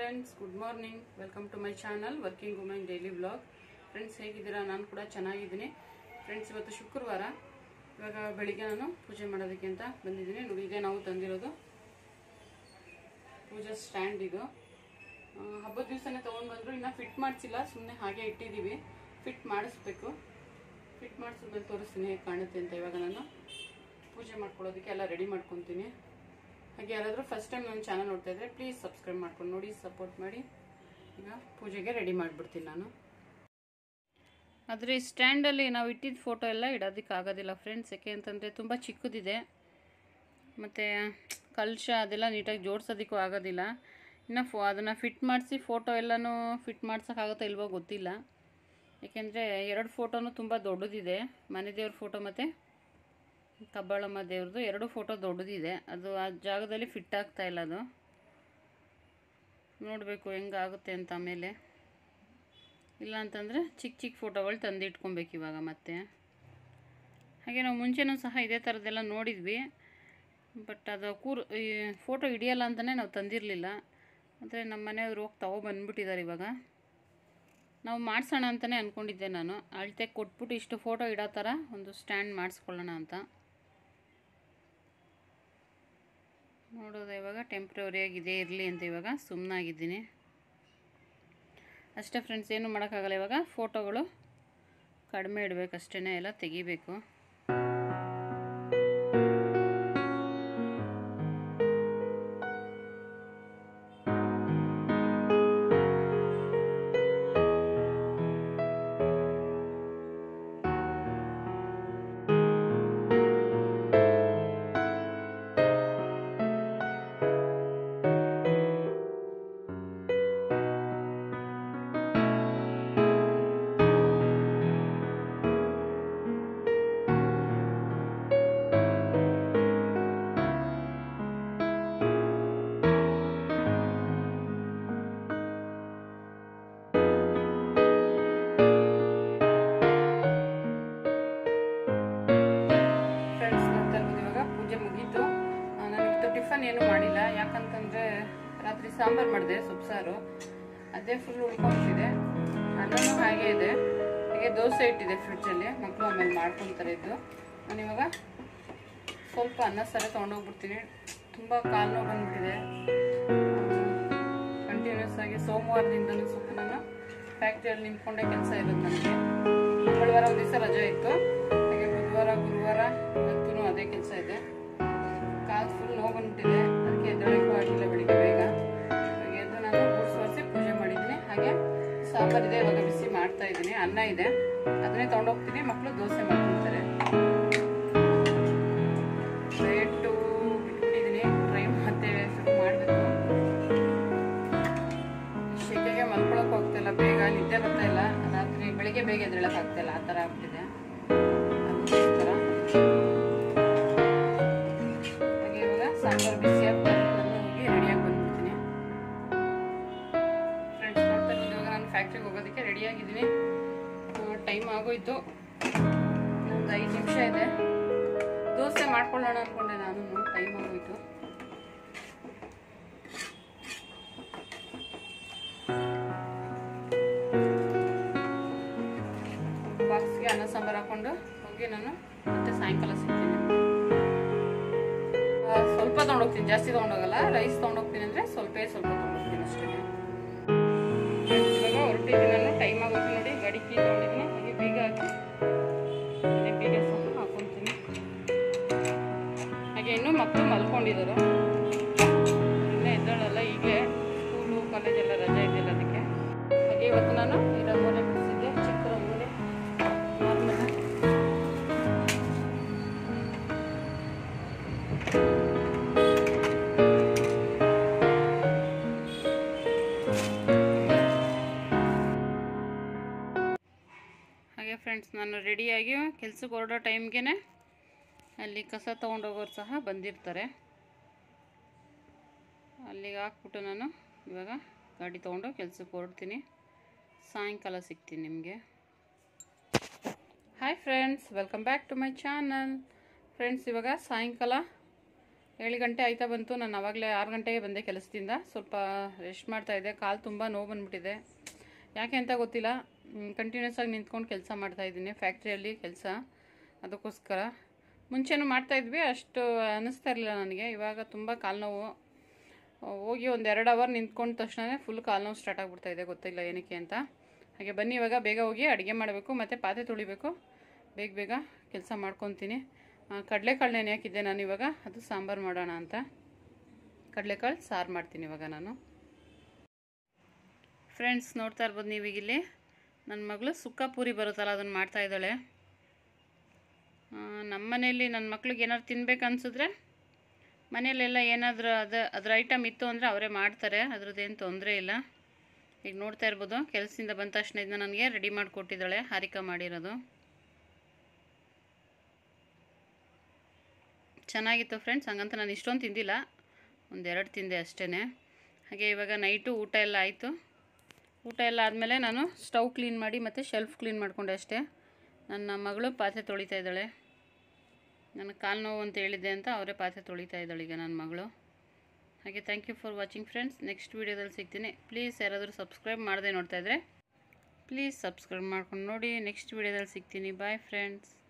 friends good morning welcome to my channel working women daily blog friends ಹೇಗಿದ್ದೀರಾ ನಾನು ಕೂಡ ಚೆನ್ನಾಗಿದ್ದೀನಿ ಫ್ರೆಂಡ್ಸ್ ಇವತ್ತು ಶುಕ್ರವಾರ ಇವಾಗ ಬೆಳಿಗ್ಗೆ ನಾನು ಪೂಜೆ ಮಾಡೋದಕ್ಕೆ ಅಂತ ಬಂದಿದ್ದೀನಿ ನೋಡಿ ಇದೇ ನಾವು ತಂದಿರೋದು ಪೂಜಾ ಸ್ಟ್ಯಾಂಡ್ ಇದು ಆ, ಹಬ್ಬದ ದಿವಸನೇ ತೊಗೊಂಡು ಬಂದರು ಇನ್ನೂ ಫಿಟ್ ಮಾಡಿಸಿಲ್ಲ ಸುಮ್ಮನೆ ಹಾಗೆ ಇಟ್ಟಿದ್ದೀವಿ ಫಿಟ್ ಮಾಡಿಸ್ಬೇಕು ಫಿಟ್ ಮಾಡಿಸಿದ್ಮೇಲೆ ತೋರಿಸ್ತೀನಿ ಹೇಗೆ ಕಾಣುತ್ತೆ ಅಂತ ಇವಾಗ ನಾನು ಪೂಜೆ ಮಾಡ್ಕೊಳ್ಳೋದಕ್ಕೆ ಎಲ್ಲ ರೆಡಿ ಮಾಡ್ಕೊತೀನಿ ಹಾಗೆ ಯಾರಾದರೂ ಫಸ್ಟ್ ಟೈಮ್ ನನ್ನ ಚಾನಲ್ ನೋಡ್ತಾ ಇದ್ರೆ ಪ್ಲೀಸ್ ಸಬ್ಸ್ಕ್ರೈಬ್ ಮಾಡ್ಕೊಂಡು ನೋಡಿ ಸಪೋರ್ಟ್ ಮಾಡಿ ಈಗ ಪೂಜೆಗೆ ರೆಡಿ ಮಾಡಿಬಿಡ್ತೀನಿ ನಾನು ಆದರೆ ಈ ಸ್ಟ್ಯಾಂಡಲ್ಲಿ ನಾವು ಇಟ್ಟಿದ್ದ ಫೋಟೋ ಎಲ್ಲ ಇಡೋದಕ್ಕೆ ಆಗೋದಿಲ್ಲ ಫ್ರೆಂಡ್ಸ್ ಯಾಕೆ ಅಂತಂದರೆ ತುಂಬ ಚಿಕ್ಕದಿದೆ ಮತ್ತು ಕಲಶ ಅದೆಲ್ಲ ನೀಟಾಗಿ ಜೋಡಿಸೋದಕ್ಕೂ ಆಗೋದಿಲ್ಲ ಇನ್ನು ಫೋ ಅದನ್ನು ಫಿಟ್ ಮಾಡಿಸಿ ಫೋಟೋ ಎಲ್ಲನೂ ಫಿಟ್ ಮಾಡ್ಸೋಕ್ಕಾಗುತ್ತೋ ಇಲ್ವೋ ಗೊತ್ತಿಲ್ಲ ಏಕೆಂದರೆ ಎರಡು ಫೋಟೋನು ತುಂಬ ದೊಡ್ಡದಿದೆ ಮನೆ ದೇವ್ರ ಫೋಟೋ ಮತ್ತು ಕಬ್ಬಾಳಮ್ಮ ದೇವ್ರದ್ದು ಎರಡು ಫೋಟೋ ದೊಡ್ಡದಿದೆ ಅದು ಆ ಜಾಗದಲ್ಲಿ ಫಿಟ್ ಆಗ್ತಾ ಇಲ್ಲ ಅದು ನೋಡಬೇಕು ಹೆಂಗಾಗುತ್ತೆ ಅಂತ ಆಮೇಲೆ ಇಲ್ಲ ಅಂತಂದರೆ ಚಿಕ್ಕ ಚಿಕ್ಕ ಫೋಟೋಗಳು ತಂದು ಇಟ್ಕೊಬೇಕು ಇವಾಗ ಮತ್ತೆ ಹಾಗೆ ನಾವು ಮುಂಚೆನೂ ಸಹ ಇದೇ ಥರದ್ದೆಲ್ಲ ನೋಡಿದ್ವಿ ಬಟ್ ಅದು ಕೂರು ಈ ಫೋಟೋ ಹಿಡಿಯಲ್ಲ ಅಂತಲೇ ನಾವು ತಂದಿರಲಿಲ್ಲ ಆದರೆ ನಮ್ಮ ಮನೆಯವರು ಹೋಗಿ ತಗೊಬಂದ್ಬಿಟ್ಟಿದ್ದಾರೆ ಇವಾಗ ನಾವು ಮಾಡಿಸೋಣ ಅಂತಲೇ ಅಂದ್ಕೊಂಡಿದ್ದೆ ನಾನು ಅಳತೆ ಕೊಟ್ಬಿಟ್ಟು ಇಷ್ಟು ಫೋಟೋ ಇಡೋ ಥರ ಒಂದು ಸ್ಟ್ಯಾಂಡ್ ಮಾಡಿಸ್ಕೊಳ್ಳೋಣ ಅಂತ ನೋಡೋದು ಇವಾಗ ಟೆಂಪ್ರವರಿಯಾಗಿ ಇದೇ ಇರಲಿ ಅಂತ ಇವಾಗ ಸುಮ್ಮನಾಗಿದ್ದೀನಿ ಅಷ್ಟೇ ಫ್ರೆಂಡ್ಸ್ ಏನು ಮಾಡೋಕ್ಕಾಗಲ್ಲ ಇವಾಗ ಫೋಟೋಗಳು ಕಡಿಮೆ ಇಡಬೇಕಷ್ಟೇ ಎಲ್ಲ ತೆಗಿಬೇಕು ಫ್ರೆಂಡ್ಸ್ ನೋಡ್ತಾ ಇರ್ಬೋದು ಇವಾಗ ಪೂಜೆ ಮುಗೀತು ಆ, ನಾನಿವತ್ತು ಟಿಫನ್ ಏನು ಮಾಡಿಲ್ಲ ಯಾಕಂತಂದರೆ ರಾತ್ರಿ ಸಾಂಬಾರು ಮಾಡಿದೆ ಸೊಪ್ಪು ಸಾರು ಅದೇ ಫುಲ್ ಉಳ್ಕೊಂಬಿಟ್ಟಿದೆ ಅನ್ನನೂ ಹಾಗೆ ಇದೆ ಹಾಗೆ ದೋಸೆ ಇಟ್ಟಿದೆ ಫ್ರಿಡ್ಜಲ್ಲಿ ಮಕ್ಕಳು ಆಮೇಲೆ ಮಾಡ್ಕೊತಾರೆ ಇದ್ದು ನಾನಿವಾಗ ಸ್ವಲ್ಪ ಅನ್ನ ಸಾರ ತೊಗೊಂಡೋಗ್ಬಿಡ್ತೀನಿ ತುಂಬ ಕಾಲು ನೋವು ಬಂದ್ಬಿಟ್ಟಿದೆ ಕಂಟಿನ್ಯೂಸ್ ಆಗಿ ಸೋಮವಾರದಿಂದಲೂ ಸ್ವಲ್ಪ ನಾನು ಫ್ಯಾಕ್ಟ್ರಿಯಲ್ಲಿ ನಿಂತ್ಕೊಂಡೇ ಕೆಲಸ ಇರೋದು ನನಗೆ ಮಂಗಳವಾರ ಒಂದು ದಿವಸ ರಜೆ ಇತ್ತು ಹಾಗೆ ಬುಧವಾರ ಗುರುವಾರ ಇವತ್ತೂ ಅದೇ ಕೆಲಸ ಇದೆ ಕಾಲು ಫುಲ್ ನೋವು ಬಂದ್ಬಿಟ್ಟಿದೆ ಅದಕ್ಕೆ ಎದ್ದೊಳಕ್ಕೂ ಆಗಿಲ್ಲ ಬೆಳಿಗ್ಗೆ ಬೇಗ ಇವಾಗ ಎದ್ದು ನಾನು ಗೂಡ್ಸ್ ಒರೆಸಿ ಪೂಜೆ ಮಾಡಿದ್ದೀನಿ ಹಾಗೆ ಸಾಂಬಾರ್ ಇದೆ ಇವಾಗ ಬಿಸಿ ಮಾಡ್ತಾ ಇದ್ದೀನಿ ಅನ್ನ ಇದೆ ಅದನ್ನೇ ತೊಗೊಂಡೋಗ್ತೀನಿ ಮಕ್ಕಳು ದೋಸೆ ಮಾಡ್ಕೊಳ್ತಾರೆ ಡಯಟು ಬಿಟ್ಬಿಟ್ಟಿದ್ದೀನಿ ಟ್ರೈ ಮತ್ತೆ ಶುರು ಮಾಡಬೇಕು ಶೆಕೆಗೆ ಮಲ್ಕೊಳಕ್ ಹೋಗ್ತಿಲ್ಲ ಬೇಗ ನಿದ್ದೆ ಬರ್ತಾ ಇಲ್ಲ ರಾತ್ರಿ ಬೆಳಿಗ್ಗೆ ಬೇಗ ಎದ್ದೇಳಕ್ ಆಗ್ತಿಲ್ಲ ಆ ಥರ ಆಗ್ಬಿಟ್ಟಿದೆ ಅದಕ್ಕೋಸ್ಕರ ಹಾಗೆ ಇವಾಗ ಸಾಂಬಾರು ಬಿಸಿ ಆಗ್ತಾ ಇದೆ ನಾನು ಹೋಗಿ ರೆಡಿಯಾಗಿ ಬಂದ್ಬಿಡ್ತೀನಿ ಫ್ರೆಂಡ್ಸ್ ನೋಡ್ತಾ ಇರೋದು ಇವಾಗ ನಾನು ಫ್ಯಾಕ್ಟ್ರಿಗೆ ಹೋಗೋದಕ್ಕೆ ರೆಡಿಯಾಗಿದ್ದೀನಿ ಟೈಮ್ ಆಗೋಯ್ತು ಒಂದು ಐದು ನಿಮಿಷ ಇದೆ ದೋಸೆ ಮಾಡ್ಕೊಳ್ಳೋಣ ಅಂದ್ಕೊಂಡೆ ನಾನು ಟೈಮ್ ಆಗೋಯ್ತು ಬಾಕ್ಸ್ಗೆ ಅನ್ನ ಸಾಂಬಾರು ಹಾಕೊಂಡು ಹೋಗಿ ನಾನು ಮತ್ತೆ ಸಾಯಂಕಾಲ ಸಿಗ್ತೀನಿ ಆ, ಸ್ವಲ್ಪ ತೊಗೊಂಡೋಗ್ತೀನಿ ಜಾಸ್ತಿ ತೊಗೊಂಡೋಗಲ್ಲ ರೈಸ್ ತೊಗೊಂಡೋಗ್ತೀನಿ ಅಂದರೆ ಸ್ವಲ್ಪ ಸ್ವಲ್ಪ ತೊಗೊಂಡೋಗ್ತೀನಿ ಅಷ್ಟೇ ಇವಾಗ ಹೊರಟಿದ್ದೀನಿ ನಾನು ಟೈಮ್ ಆಗೋದು ನೋಡಿ ಗಾಡಿ ಕೀ ತೊಗೊಂಡಿದ್ದೀನಿ ಹಾಗೆ ಬೀಗ ಹಾಕಿ ಅದೇ ಬೀಗ ಸಹ ಹಾಕೊತೀನಿ ಹಾಗೆ ಇನ್ನೂ ಮಕ್ಕಳು ಮಲ್ಕೊಂಡಿದ್ದಾರೆ ಇನ್ನೂ ಎದ್ದಳಲ್ಲ ಈಗಲೇ ಸ್ಕೂಲು ಕಾಲೇಜೆಲ್ಲ ರಜೆ ಇದೆಯಲ್ಲ ಅದಕ್ಕೆ ಹಾಗೆ ಇವತ್ತು ನಾನು ಈ ರಂಗೋಲಿ ಬಿಡಿಸಿದ್ದೆ ಚಿಕ್ಕ ರಂಗೋಲಿ ನಾರ್ಮಲ್ ಹಾಗೆ ಫ್ರೆಂಡ್ಸ್ ನಾನು ರೆಡಿಯಾಗಿ ಕೆಲ್ಸಕ್ಕೆ ಹೊರಡೋ ಟೈಮ್ಗೆ ಅಲ್ಲಿ ಕಸ ತೊಗೊಂಡೋಗೋರು ಸಹ ಬಂದಿರ್ತಾರೆ ಅಲ್ಲಿಗೆ ಹಾಕ್ಬಿಟ್ಟು ನಾನು ಇವಾಗ ಗಾಡಿ ತೊಗೊಂಡು ಕೆಲ್ಸಕ್ಕೆ ಹೊರಡ್ತೀನಿ ಸಾಯಂಕಾಲ ಸಿಗ್ತೀನಿ ನಿಮಗೆ hi friends welcome back to my channel friends ಇವಾಗ ಸಾಯಂಕಾಲ ಏಳು ಗಂಟೆ ಆಯ್ತಾ ಬಂತು ನಾನು ಆವಾಗಲೇ ಆರು ಗಂಟೆಗೆ ಬಂದೆ ಕೆಲಸದಿಂದ ಸ್ವಲ್ಪ ರೆಸ್ಟ್ ಮಾಡ್ತಾ ಇದ್ದೆ ಕಾಲು ತುಂಬ ನೋವು ಬಂದ್ಬಿಟ್ಟಿದೆ ಯಾಕೆ ಅಂತ ಗೊತ್ತಿಲ್ಲ ಕಂಟಿನ್ಯೂಸ್ ಆಗಿ ನಿಂತ್ಕೊಂಡು ಕೆಲಸ ಮಾಡ್ತಾ ಇದ್ದೀನಿ ಫ್ಯಾಕ್ಟ್ರಿಯಲ್ಲಿ ಕೆಲಸ ಅದಕ್ಕೋಸ್ಕರ ಮುಂಚೆನೂ ಮಾಡ್ತಾ ಇದ್ವಿ ಅಷ್ಟು ಅನ್ನಿಸ್ತಾ ಇರಲಿಲ್ಲ ನನಗೆ ಇವಾಗ ತುಂಬ ಕಾಲು ನೋವು ಹೋಗಿ ಒಂದು ಎರಡು ಅವರ್ ನಿಂತ್ಕೊಂಡ ತಕ್ಷಣ ಫುಲ್ ಕಾಲು ನೋವು ಸ್ಟಾರ್ಟ್ ಆಗಿಬಿಡ್ತಾ ಇದೆ ಗೊತ್ತಿಲ್ಲ ಏನಕ್ಕೆ ಅಂತ ಹಾಗೆ ಬನ್ನಿ ಇವಾಗ ಬೇಗ ಹೋಗಿ ಅಡುಗೆ ಮಾಡಬೇಕು ಮತ್ತು ಪಾತ್ರೆ ತೊಳಿಬೇಕು ಬೇಗ ಬೇಗ ಕೆಲಸ ಮಾಡ್ಕೊತೀನಿ ಕಡಲೆಕಾಳು ನೆನೆ ಹಾಕಿದ್ದೆ ನಾನು ಇವಾಗ ಅದು ಸಾಂಬಾರು ಮಾಡೋಣ ಅಂತ ಕಡಲೆಕಾಳು ಸಾರು ಮಾಡ್ತೀನಿ ಇವಾಗ ನಾನು ಫ್ರೆಂಡ್ಸ್ ನೋಡ್ತಾ ಇರ್ಬೋದು ನೀವೀಗಿಲ್ಲಿ ನನ್ನ ಮಗಳು ಸುಕ್ಕ ಪೂರಿ ಬರುತ್ತಲ್ಲ ಅದನ್ನು ಮಾಡ್ತಾ ಇದ್ದಾಳೆ ನಮ್ಮ ಮನೆಯಲ್ಲಿ ನನ್ನ ಮಕ್ಳಿಗೆ ಏನಾದ್ರು ತಿನ್ಬೇಕು ಅನ್ಸಿದ್ರೆ ಮನೆಯಲ್ಲೆಲ್ಲ ಏನಾದರೂ ಅದು ಅದ್ರ ಐಟಮ್ ಇತ್ತು ಅಂದರೆ ಅವರೇ ಮಾಡ್ತಾರೆ ಅದ್ರದ್ದೇನು ತೊಂದರೆ ಇಲ್ಲ ಈಗ ನೋಡ್ತಾ ಇರ್ಬೋದು ಕೆಲಸದಿಂದ ಬಂದ ತಕ್ಷಣ ಇದನ್ನ ನನಗೆ ರೆಡಿ ಮಾಡಿ ಕೊಟ್ಟಿದ್ದಾಳೆ ಹಾರಿಕಾ ಮಾಡಿರೋದು ಚೆನ್ನಾಗಿತ್ತು ಫ್ರೆಂಡ್ಸ್ ಹಂಗಂತ ನಾನು ಇಷ್ಟೊಂದು ತಿಂದಿಲ್ಲ ಒಂದೆರಡು ತಿಂದೆ ಅಷ್ಟೇ ಹಾಗೆ ಇವಾಗ ನೈಟು ಊಟ ಎಲ್ಲ ಆಯಿತು ಊಟ ಎಲ್ಲ ಆದಮೇಲೆ ನಾನು ಸ್ಟವ್ ಕ್ಲೀನ್ ಮಾಡಿ ಮತ್ತು ಶೆಲ್ಫ್ ಕ್ಲೀನ್ ಮಾಡಿಕೊಂಡೆ ಅಷ್ಟೇ ನನ್ನ ಮಗಳು ಪಾತ್ರೆ ತೊಳಿತಾ ಇದ್ದಾಳೆ ನನಗೆ ಕಾಲು ನೋವು ಅಂತ ಹೇಳಿದ್ದೆ ಅಂತ ಅವರೇ ಪಾತ್ರೆ ತೊಳಿತಾ ಇದ್ದಾಳೆ ಈಗ ನನ್ನ ಮಗಳು ಹಾಗೆ thank you for watching friends next ವೀಡಿಯೋದಲ್ಲಿ ಸಿಗ್ತೀನಿ ಪ್ಲೀಸ್ ಯಾರಾದರೂ ಸಬ್ಸ್ಕ್ರೈಬ್ ಮಾಡದೆ ನೋಡ್ತಾ ಇದ್ದರೆ ಪ್ಲೀಸ್ ಸಬ್ಸ್ಕ್ರೈಬ್ ಮಾಡ್ಕೊಂಡು ನೋಡಿ ನೆಕ್ಸ್ಟ್ ವೀಡಿಯೋದಲ್ಲಿ ಸಿಗ್ತೀನಿ ಬಾಯ್ ಫ್ರೆಂಡ್ಸ್